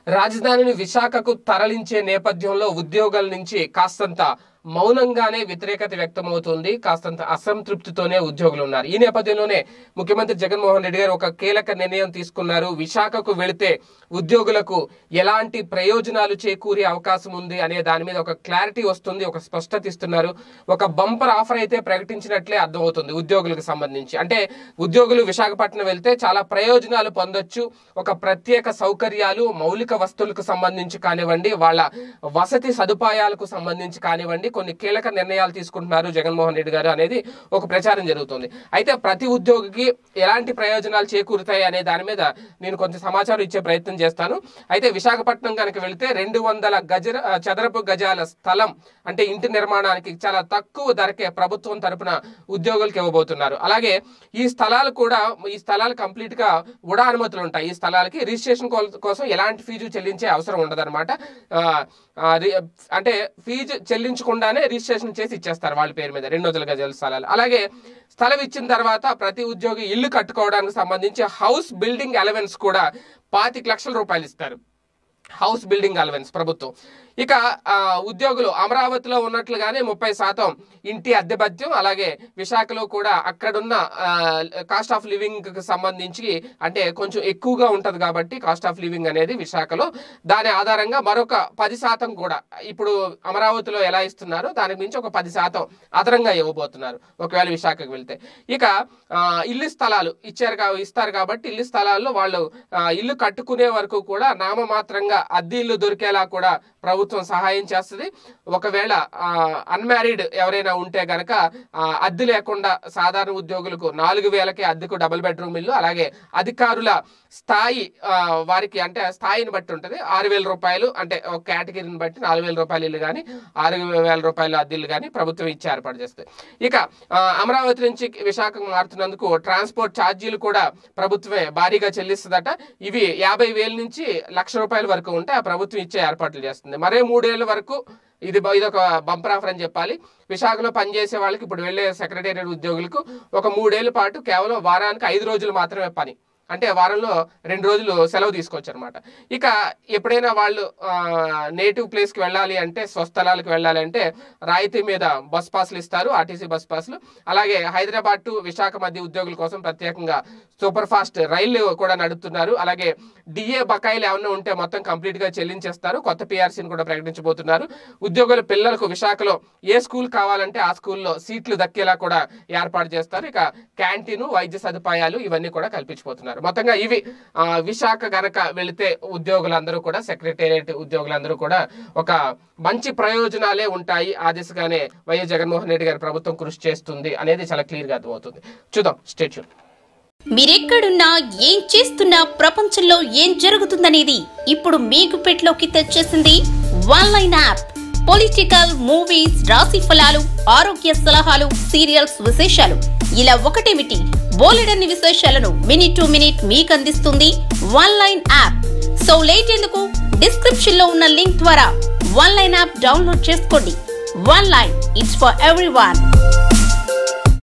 రాజధానిని విశాఖకు తరలించే నేపథ్యంలో ఉద్యోగుల నుంచి కాస్తంత మౌనంగానే వ్యతిరేకత వ్యక్తమవుతుంది కాస్తంత అసంతృప్తితోనే ఉద్యోగులు ఉన్నారు ఈ నేపథ్యంలోనే ముఖ్యమంత్రి జగన్మోహన్ రెడ్డి గారు ఒక కీలక నిర్ణయం తీసుకున్నారు విశాఖకు వెళితే ఉద్యోగులకు ఎలాంటి ప్రయోజనాలు చేకూరే అవకాశం ఉంది అనే దాని మీద ఒక క్లారిటీ వస్తుంది ఒక స్పష్టత ఇస్తున్నారు ఒక బంపర్ ఆఫర్ అయితే ప్రకటించినట్లే అర్థమవుతుంది ఉద్యోగులకు సంబంధించి అంటే ఉద్యోగులు విశాఖపట్నం వెళ్తే చాలా ప్రయోజనాలు పొందొచ్చు ఒక ప్రత్యేక సౌకర్యాలు మౌలిక వస్తువులకు సంబంధించి కానివ్వండి వాళ్ళ వసతి సదుపాయాలకు సంబంధించి కానివ్వండి కొన్ని కీలక నిర్ణయాలు తీసుకుంటున్నారు జగన్మోహన్ రెడ్డి గారు అనేది ఒక ప్రచారం జరుగుతుంది అయితే ప్రతి ఉద్యోగికి ఎలాంటి ప్రయోజనాలు చేకూరుతాయి అనే దాని మీద నేను కొంత సమాచారం ఇచ్చే ప్రయత్నం చేస్తాను అయితే విశాఖపట్నం కనుక వెళితే రెండు వందల గజ చదరపు గజాల స్థలం అంటే ఇంటి నిర్మాణానికి చాలా తక్కువ ధరకే ప్రభుత్వం తరపున ఉద్యోగులకు ఇవ్వబోతున్నారు అలాగే ఈ స్థలాలు కూడా ఈ స్థలాలు కంప్లీట్ గా ఉడా అనుమతులు ఉంటాయి ఈ స్థలాలకి రిజిస్ట్రేషన్ కో- కోసం ఎలాంటి ఫీజు చెల్లించే అవసరం ఉండదన్నమాట ఆ, ఆ, రి- అంటే ఫీజు చెల్లించకుండానే రిజిస్ట్రేషన్ చేసి ఇచ్చేస్తారు వాళ్ళ పేరు మీద రెండు వందల గజాల స్థలాలు అలాగే స్థలం ఇచ్చిన తర్వాత ప్రతి ఉద్యోగి ఇల్లు కట్టుకోవడానికి సంబంధించి హౌస్ బిల్డింగ్ అలవెన్స్ కూడా పాతిక లక్షల రూపాయలు ఇస్తారు హౌస్ బిల్డింగ్ అలవెన్స్ ప్రభుత్వం ఇక ఆ, ఉద్యోగులు అమరావతిలో ఉన్నట్లుగానే ముప్పై శాతం ఇంటి అద్దె భత్యం అలాగే విశాఖలో కూడా అక్కడున్న కాస్ట్ ఆఫ్ లివింగ్ కి సంబంధించి అంటే కొంచెం ఎక్కువగా ఉంటది కాబట్టి కాస్ట్ ఆఫ్ లివింగ్ అనేది విశాఖలో దాని ఆధారంగా మరొక పది శాతం కూడా ఇప్పుడు అమరావతిలో ఎలా ఇస్తున్నారో దానికి మించి ఒక పది శాతం అదనంగా ఇవ్వబోతున్నారు ఒకవేళ విశాఖకు వెళ్తే ఇక ఆ, ఇల్లు స్థలాలు ఇచ్చారు కా ఇస్తారు కాబట్టి ఇల్లు స్థలాల్లో వాళ్ళు ఆ, ఇల్లు కట్టుకునే వరకు కూడా నామమాత్రంగా అద్దె ఇల్లు దొరికేలా కూడా ప్రభుత్వం సహాయం చేస్తుంది ఒకవేళ అన్మ్యారీడ్ ఎవరైనా ఉంటే గనక ఆ, అద్దె లేకుండా సాధారణ ఉద్యోగులకు నాలుగు వేలకే అద్దెకు డబుల్ బెడ్రూమ్ ఇల్లు అలాగే అధికారుల స్థాయి ఆ, వారికి అంటే స్థాయిని బట్టి ఉంటుంది ఆరు వేల రూపాయలు అంటే ఒక కేటగిరీని బట్టి నాలుగు వేల రూపాయలు ఇల్లు కానీ ఆరు వేల రూపాయల అద్దెలు కానీ ప్రభుత్వం ఇచ్చి ఏర్పాటు చేస్తుంది ఇక ఆ, అమరావతి నుంచి విశాఖకు మారుతున్నందుకు ట్రాన్స్పోర్ట్ ఛార్జీలు కూడా ప్రభుత్వమే భారీగా చెల్లిస్తుందట ఇవి యాభై వేల నుంచి లక్ష రూపాయల వరకు ఉంటే ఆ ప్రభుత్వం ఇచ్చే ఏర్పాట్లు చేస్తుంది మరే మూడేళ్ల వరకు ఇది బ- ఇదొక బంపర్ ఆఫర్ అని చెప్పాలి విశాఖలో పనిచేసే వాళ్ళకి ఇప్పుడు వెళ్ళే సెక్రటేరియట్ ఉద్యోగులకు ఒక మూడేళ్ల పాటు కేవలం వారానికి ఐదు రోజులు మాత్రమే పని అంటే వారంలో రెండు రోజులు సెలవు తీసుకోవచ్చు అనమాట ఇక ఎప్పుడైనా వాళ్ళు నేటివ్ ప్లేస్కి వెళ్ళాలి అంటే స్వస్థలాలకు వెళ్ళాలి అంటే రాయితీ మీద బస్ పాస్లు ఇస్తారు ఆర్టీసీ బస్ పాస్లు అలాగే హైదరాబాద్ టు విశాఖ మధ్య ఉద్యోగుల కోసం ప్రత్యేకంగా సూపర్ ఫాస్ట్ రైళ్లు కూడా నడుపుతున్నారు అలాగే డిఏ బకాయిలు ఏమన్నా ఉంటే మొత్తం కంప్లీట్ గా చెల్లించేస్తారు కొత్త పిఆర్సీని కూడా ప్రకటించబోతున్నారు ఉద్యోగుల పిల్లలకు విశాఖలో ఏ స్కూల్ కావాలంటే ఆ స్కూల్లో సీట్లు దక్కేలా కూడా ఏర్పాటు చేస్తారు ఇక క్యాంటీన్ వైద్య సదుపాయాలు ఇవన్నీ కూడా కల్పించబోతున్నారు మొత్తంగా ఇవి ఆ, విశాఖ గనక వెళితే ఉద్యోగులందరూ కూడా సెక్రటేరియట్ ఉద్యోగులందరూ కూడా ఒక మంచి ప్రయోజనాలే ఉంటాయి ఆ దిశగానే వైఎస్ జగన్మోహన్ రెడ్డి గారి ప్రభుత్వం కృషి చేస్తుంది అనేది చాలా క్లియర్ గా అర్థమవుతుంది చూద్దాం స్టేట్యూన్ మీరెక్కడున్నా ఏం చేస్తున్నా ప్రపంచంలో ఏం జరుగుతుందనేది ఇప్పుడు మీ గుప్పెట్లోకి తెచ్చేసింది one line app political movies రాశి ఫలాలు ఆరోగ్య సలహాలు సీరియల్స్ విశేషాలు ఇలా ఒకటేమిటి బోలెడన్ని విశేషాలను మినిట్ టు మినిట్ మీకు అందిస్తుంది one line app so late ఎందుకు డిస్క్రిప్షన్ లో ఉన్న లింక్ ద్వారా వన్ లైన్ యాప్ డౌన్లోడ్ చేసుకోండి one line it's for every